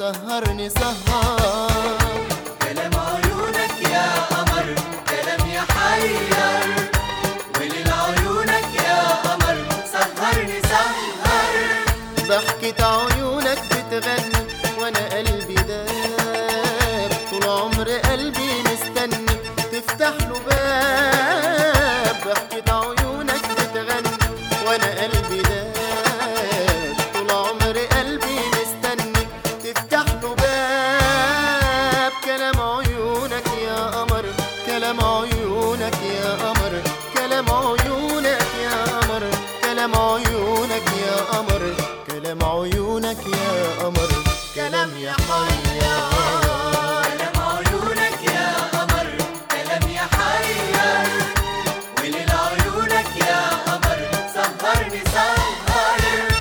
سهرني سهر كلام عيونك يا قمر كلام يحير وليل عيونك يا قمر سهرني سهر ضحكة عيونك بتغني وانا قلبي داب طول عمر قلبي مستني تفتح له باب ضحكة عيونك بتغني وانا قلبي داب طول عمر قلبي مستني تفتح له باب كلام عيونك يا قمر كلام عيونك يا قمر كلام عيونك يا قمر كلام عيونك يا قمر كلام عيونك يا قمر كلام يا حيار كلام عيونك يا قمر كلام يحير وليل عيونك يا قمر سهرني سهر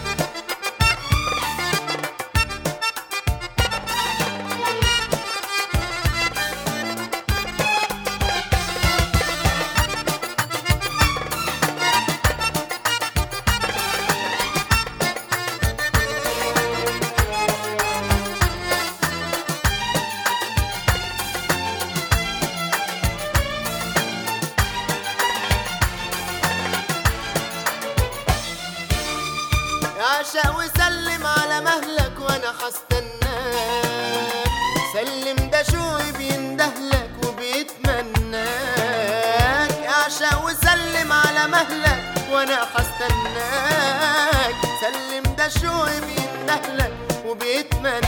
عشا وسلم على مهلك وانا حستناك سلم ده شوقي بيندهلك وبيتمناك عشا وسلم على مهلك وانا حستناك سلم ده شوقي بيندهلك وبيتمناك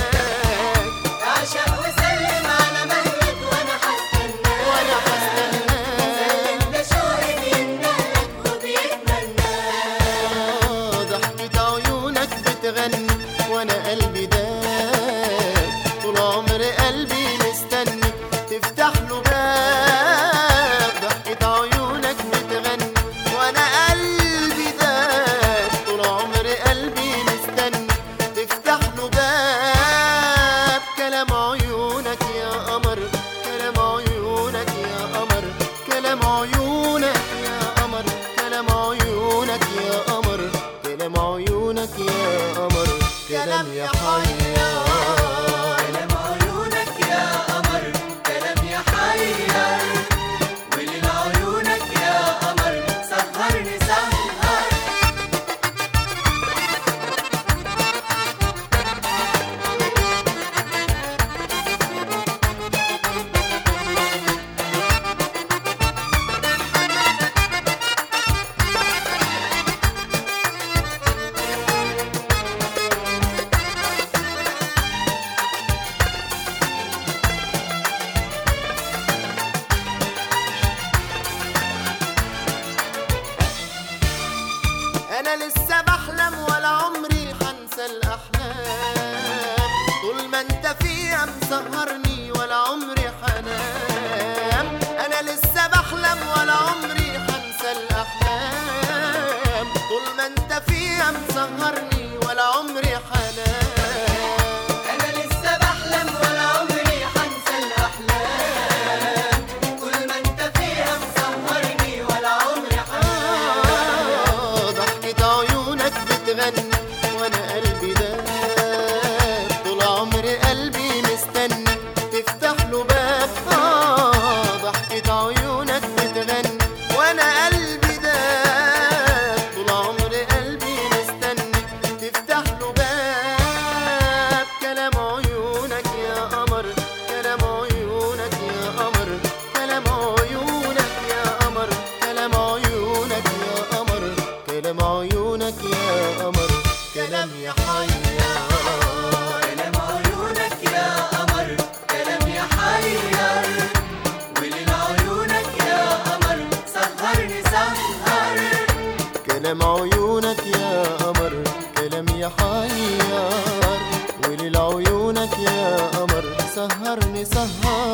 عشق وسلم على مهلك وانا حستناك وانا حستناك ده شوقي بيندهلك وبيتمناك آه، ضحكة عيونك بتغني وانا قلبي داب طول عمر قلبي مستني تفتح له باب ضحكة عيونك بتغني وانا قلبي داب طول عمر قلبي مستني تفتح له باب كلام عيونك يا قمر كلام عيونك يا قمر كلام عيونك يا قمر كلام عيونك يا قمر كلام عيونك يا قمر كلام يا حيار كلام عيونك يا قمر كلام يحير وليل عيونك يا قمر سهرني سهر انا لسه بحلم ولا عمري حنسى الاحلام طول ما انت فيها مسهرني ولا عمري حنام انا لسه بحلم ولا عمري حنسى الاحلام طول ما انت فيها مسهرني ولا عمري حنام انا لسه بحلم ولا عمري حنسى الاحلام كل ما انت فيها مسهرني ولا عمري حنام آه، ضحكة عيونك بتغني وانا قلبي داب طول عمري قلبي مستني تفتح له باب آه، ضحكة عيونك بتغني وانا قلبي داب طول عمري قلبي مستني تفتح له باب كلام عيونك يا قمر كلام عيونك يا قمر كلام عيونك يا قمر كلام عيونك يا قمر كلام عيونك يا قمر كلام يا حيار كلام عيونك يا قمر كلام يحير وليل عيونك يا قمر سهرني سهر كلام عيونك يا قمر كلام يا حيار وليل عيونك يا قمر سهرني سهر